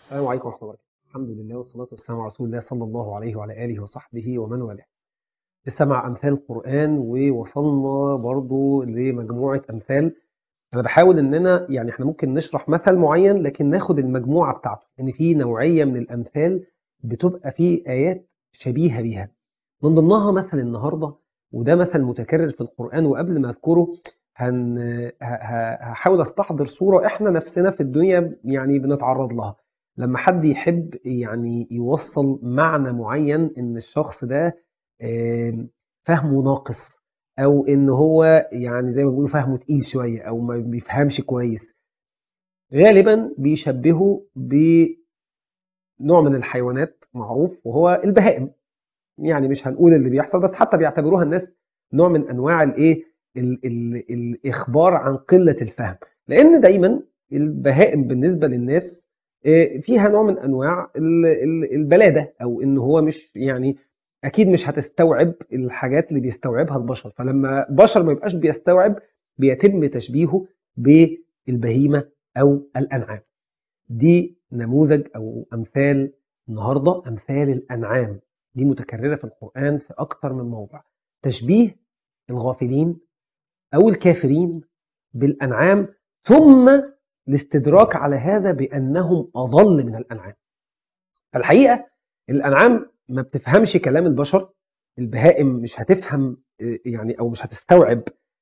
السلام عليكم ورحمة الله وبركاته الحمد لله والصلاة والسلام على رسول الله صلى الله عليه وعلى آله وصحبه ومن والاه لسه مع أمثال القرآن ووصلنا برضو لمجموعة أمثال أنا بحاول إننا يعني إحنا ممكن نشرح مثل معين لكن ناخد المجموعة بتاعته إن في نوعية من الأمثال بتبقى فيه آيات شبيهة بيها من ضمنها مثل النهاردة وده مثل متكرر في القرآن وقبل ما أذكره هن... ه- ه- هحاول استحضر صورة احنا نفسنا في الدنيا يعني بنتعرض لها لما حد يحب يعني يوصل معنى معين ان الشخص ده آم، فهمه ناقص او ان هو يعني زي ما بيقولوا فهمه تقيل شوية او ما بيفهمش كويس غالبا بيشبهه بنوع من الحيوانات معروف وهو البهائم يعني مش هنقول اللي بيحصل بس حتى بيعتبروها الناس نوع من انواع الايه ال- ال- الاخبار عن قله الفهم لان دايما البهائم بالنسبه للناس آه، فيها نوع من انواع ال- ال- البلاده او ان هو مش يعني اكيد مش هتستوعب الحاجات اللي بيستوعبها البشر فلما بشر ما يبقاش بيستوعب بيتم تشبيهه بالبهيمه او الانعام دي نموذج او امثال النهارده امثال الانعام دي متكرره في القران في اكثر من موضع تشبيه الغافلين او الكافرين بالانعام ثم الاستدراك على هذا بانهم اضل من الانعام فالحقيقه الانعام ما بتفهمش كلام البشر البهائم مش هتفهم آه، يعني او مش هتستوعب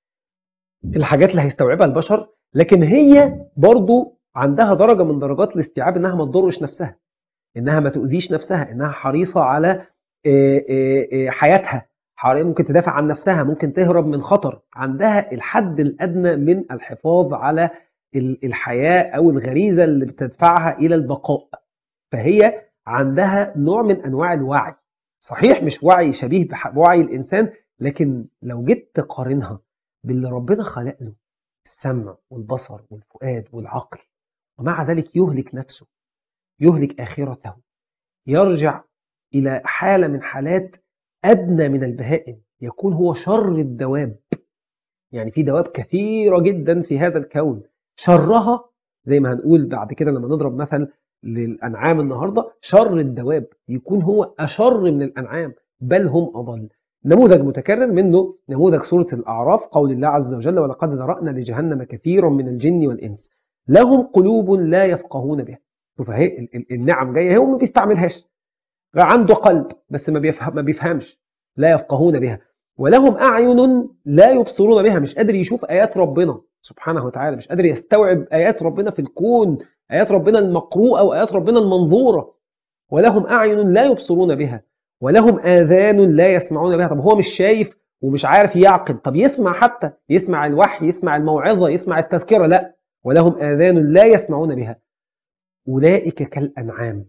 الحاجات اللي هيستوعبها البشر لكن هي برضو عندها درجه من درجات الاستيعاب انها ما تضرش نفسها انها ما تؤذيش نفسها انها حريصه على آه، آه، آه، حياتها حر- ممكن تدافع عن نفسها ممكن تهرب من خطر عندها الحد الادنى من الحفاظ على ال- الحياه او الغريزه اللي بتدفعها الى البقاء فهي عندها نوع من انواع الوعي صحيح مش وعي شبيه بح- بوعي الانسان لكن لو جيت تقارنها باللي ربنا خلق له السمع والبصر والفؤاد والعقل ومع ذلك يهلك نفسه يهلك اخرته يرجع الى حاله من حالات ادنى من البهائم يكون هو شر الدواب يعني في دواب كثيره جدا في هذا الكون شرها زي ما هنقول بعد كده لما نضرب مثل للانعام النهارده شر الدواب يكون هو اشر من الانعام بل هم اضل نموذج متكرر منه نموذج سوره الاعراف قول الله عز وجل ولقد ذرانا لجهنم كثيرا من الجن والانس لهم قلوب لا يفقهون بها شوف اهي ال- ال- النعم جايه هو ما بيستعملهاش عنده قلب بس ما بيفهم ما بيفهمش لا يفقهون بها ولهم اعين لا يبصرون بها مش قادر يشوف ايات ربنا سبحانه وتعالى مش قادر يستوعب ايات ربنا في الكون ايات ربنا المقروءه وايات ربنا المنظوره ولهم اعين لا يبصرون بها ولهم اذان لا يسمعون بها طب هو مش شايف ومش عارف يعقل طب يسمع حتى يسمع الوحي يسمع الموعظه يسمع التذكره لا ولهم اذان لا يسمعون بها اولئك كالانعام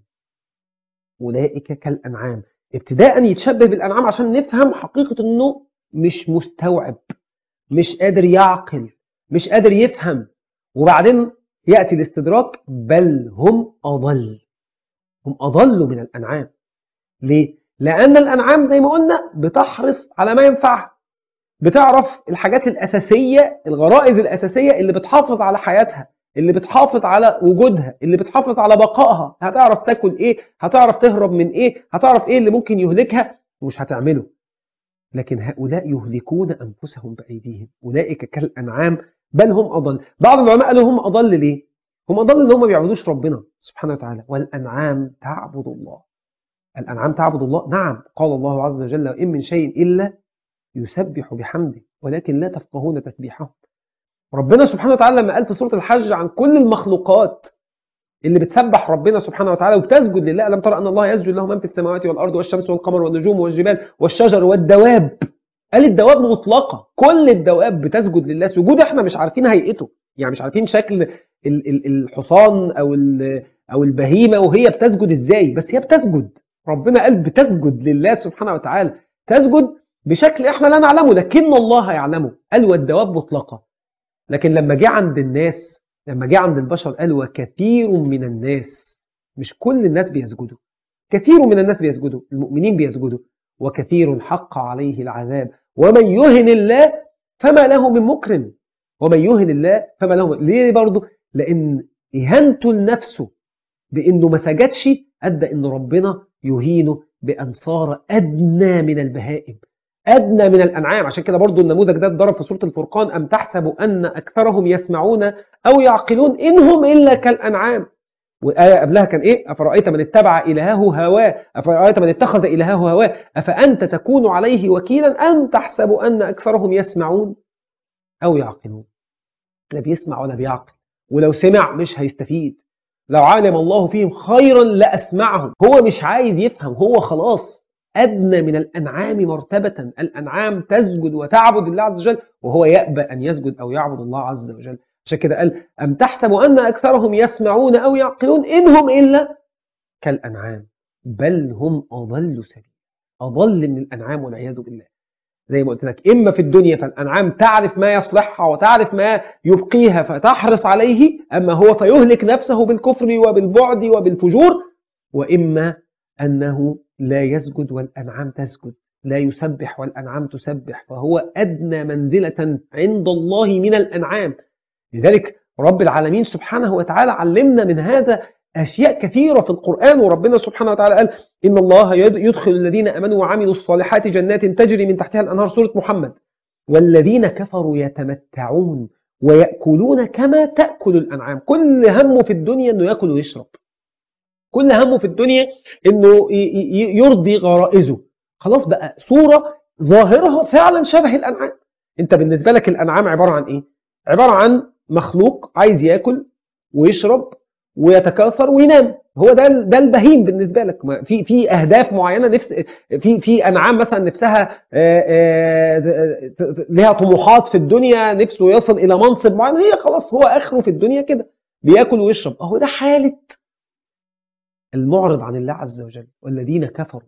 أولئك كالأنعام ابتداء يتشبه بالأنعام عشان نفهم حقيقة أنه مش مستوعب مش قادر يعقل مش قادر يفهم وبعدين يأتي الاستدراك بل هم أضل هم أضل من الأنعام ليه؟ لأن الأنعام زي ما قلنا بتحرص على ما ينفعها بتعرف الحاجات الأساسية الغرائز الأساسية اللي بتحافظ على حياتها اللي بتحافظ على وجودها اللي بتحافظ على بقائها هتعرف تاكل ايه هتعرف تهرب من ايه هتعرف ايه اللي ممكن يهلكها ومش هتعمله لكن هؤلاء يهلكون انفسهم بايديهم اولئك كالانعام بل هم اضل بعض العلماء قالوا هم اضل ليه هم اضل ان هم ما بيعبدوش ربنا سبحانه وتعالى والانعام تعبد الله الانعام تعبد الله نعم قال الله عز وجل وان من شيء الا يسبح بحمده ولكن لا تفقهون تسبيحهم ربنا سبحانه وتعالى لما قال في سورة الحج عن كل المخلوقات اللي بتسبح ربنا سبحانه وتعالى وبتسجد لله ألم ترى أن الله يسجد له من في السماوات والأرض والشمس والقمر والنجوم والجبال والشجر والدواب قال الدواب مطلقة كل الدواب بتسجد لله سجود احنا مش عارفين هيئته يعني مش عارفين شكل ال- ال- الحصان أو ال- أو البهيمة وهي بتسجد ازاي بس هي بتسجد ربنا قال بتسجد لله سبحانه وتعالى تسجد بشكل احنا لا نعلمه لكن الله يعلمه قال والدواب مطلقة لكن لما جه عند الناس لما جه عند البشر قال وكثير من الناس مش كل الناس بيسجدوا كثير من الناس بيسجدوا المؤمنين بيسجدوا وكثير حق عليه العذاب ومن يهن الله فما له من مكرم ومن يهن الله فما له من... ليه برضه لأن إهانته لنفسه بانه ما سجدش ادى ان ربنا يهينه بان صار ادنى من البهائم ادنى من الانعام عشان كده برضو النموذج ده اتضرب في سوره الفرقان ام تحسب ان اكثرهم يسمعون او يعقلون انهم الا كالانعام والآية قبلها كان إيه؟ أفرأيت من اتبع إلهه هواه أفرأيت من اتخذ إلهه هواه أفأنت تكون عليه وكيلا أم تحسب أن أكثرهم يسمعون أو يعقلون لا بيسمع ولا بيعقل ولو سمع مش هيستفيد لو علم الله فيهم خيرا لأسمعهم هو مش عايز يفهم هو خلاص أدنى من الأنعام مرتبة الأنعام تسجد وتعبد الله عز وجل وهو يأبى أن يسجد أو يعبد الله عز وجل عشان كده قال أم تحسب أن أكثرهم يسمعون أو يعقلون إنهم إلا كالأنعام بل هم أضل سبيل أضل من الأنعام والعياذ بالله زي ما قلت لك إما في الدنيا فالأنعام تعرف ما يصلحها وتعرف ما يبقيها فتحرص عليه أما هو فيهلك نفسه بالكفر وبالبعد وبالفجور وإما أنه لا يسجد والأنعام تسجد لا يسبح والأنعام تسبح فهو أدنى منزلة عند الله من الأنعام لذلك رب العالمين سبحانه وتعالى علمنا من هذا أشياء كثيرة في القرآن وربنا سبحانه وتعالى قال إن الله يدخل الذين أمنوا وعملوا الصالحات جنات تجري من تحتها الأنهار سورة محمد والذين كفروا يتمتعون ويأكلون كما تأكل الأنعام كل همه في الدنيا أنه يأكل ويشرب كل همه في الدنيا أنه يرضي غرائزه خلاص بقى صورة ظاهرها فعلا شبه الأنعام أنت بالنسبة لك الأنعام عبارة عن إيه؟ عبارة عن مخلوق عايز ياكل ويشرب ويتكاثر وينام هو ده ده البهيم بالنسبه لك في في اهداف معينه نفس في في انعام مثلا نفسها لها طموحات في الدنيا نفسه يصل الى منصب معين هي خلاص هو اخره في الدنيا كده بياكل ويشرب اهو ده حاله المعرض عن الله عز وجل والذين كفروا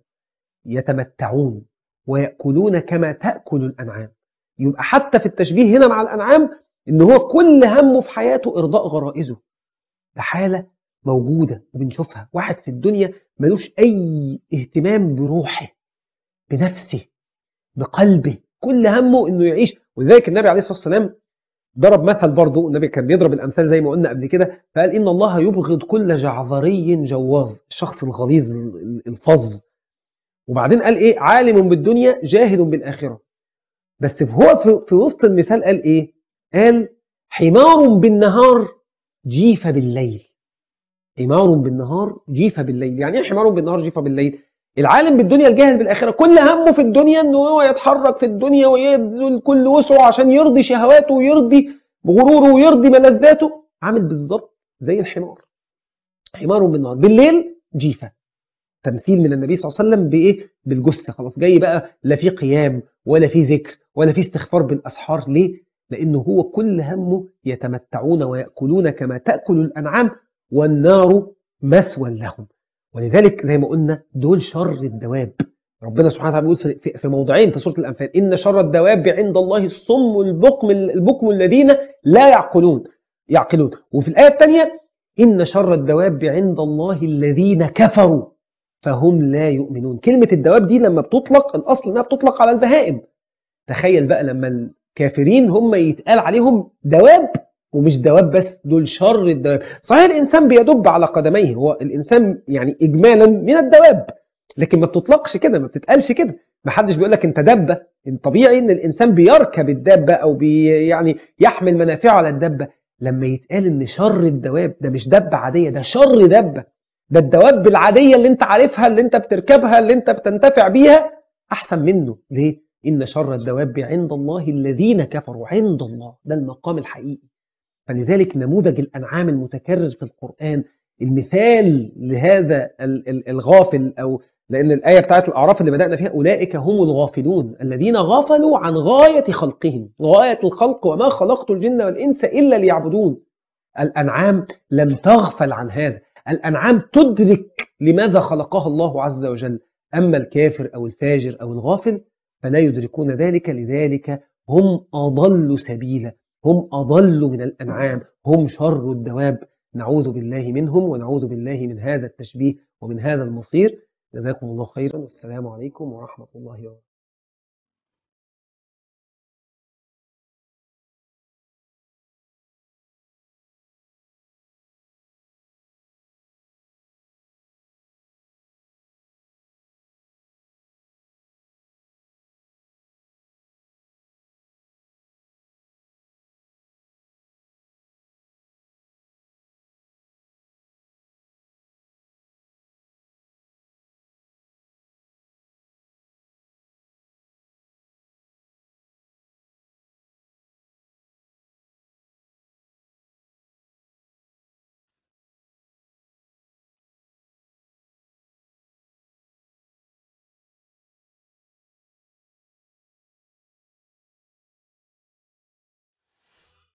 يتمتعون ويأكلون كما تأكل الأنعام يبقى حتى في التشبيه هنا مع الأنعام إن هو كل همه في حياته إرضاء غرائزه ده حالة موجودة وبنشوفها واحد في الدنيا ملوش أي اهتمام بروحه بنفسه بقلبه كل همه إنه يعيش ولذلك النبي عليه الصلاة والسلام ضرب مثل برضه النبي كان بيضرب الأمثال زي ما قلنا قبل كده فقال إن الله يبغض كل جعذري جواظ الشخص الغليظ الفظ وبعدين قال إيه عالم بالدنيا جاهل بالآخرة بس هو في, في وسط المثال قال إيه قال حمار بالنهار جيف بالليل حمار بالنهار جيف بالليل يعني ايه حمار بالنهار جيف بالليل العالم بالدنيا الجاهل بالاخره كل همه في الدنيا انه هو يتحرك في الدنيا ويبذل كل وسعه عشان يرضي شهواته ويرضي غروره ويرضي ملذاته عامل بالظبط زي الحمار حمار بالنهار بالليل جيفه تمثيل من النبي صلى الله عليه وسلم بايه بالجثه خلاص جاي بقى لا في قيام ولا في ذكر ولا في استغفار بالاسحار ليه لانه هو كل همه يتمتعون وياكلون كما تاكل الانعام والنار مثوى لهم ولذلك زي ما قلنا دول شر الدواب ربنا سبحانه وتعالى بيقول في, في موضعين في سوره الانفال ان شر الدواب عند الله الصم البكم البكم الذين لا يعقلون يعقلون وفي الايه الثانيه ان شر الدواب عند الله الذين كفروا فهم لا يؤمنون كلمه الدواب دي لما بتطلق الاصل انها بتطلق على البهائم تخيل بقى لما الكافرين هم يتقال عليهم دواب ومش دواب بس دول شر الدواب صحيح الإنسان بيدب على قدميه هو الإنسان يعني إجمالا من الدواب لكن ما بتطلقش كده ما بتتقالش كده ما حدش بيقول لك انت دبه الطبيعي ان الانسان بيركب الدابه او بي يعني يحمل منافعه على الدابه لما يتقال ان شر الدواب ده مش دبه عاديه ده شر دبه ده الدواب العاديه اللي انت عارفها اللي انت بتركبها اللي انت بتنتفع بيها احسن منه ليه ان شر الدواب عند الله الذين كفروا عند الله ده المقام الحقيقي فلذلك نموذج الأنعام المتكرر في القرآن المثال لهذا الغافل أو لأن الآية بتاعت الأعراف اللي بدأنا فيها أولئك هم الغافلون الذين غافلوا عن غاية خلقهم غاية الخلق وما خلقت الجن والإنس إلا ليعبدون الأنعام لم تغفل عن هذا الأنعام تدرك لماذا خلقها الله عز وجل أما الكافر أو الفاجر أو الغافل فلا يدركون ذلك لذلك هم أضل سبيلا هم أضل من الأنعام هم شر الدواب نعوذ بالله منهم ونعوذ بالله من هذا التشبيه ومن هذا المصير جزاكم الله خيرا والسلام عليكم ورحمة الله وبركاته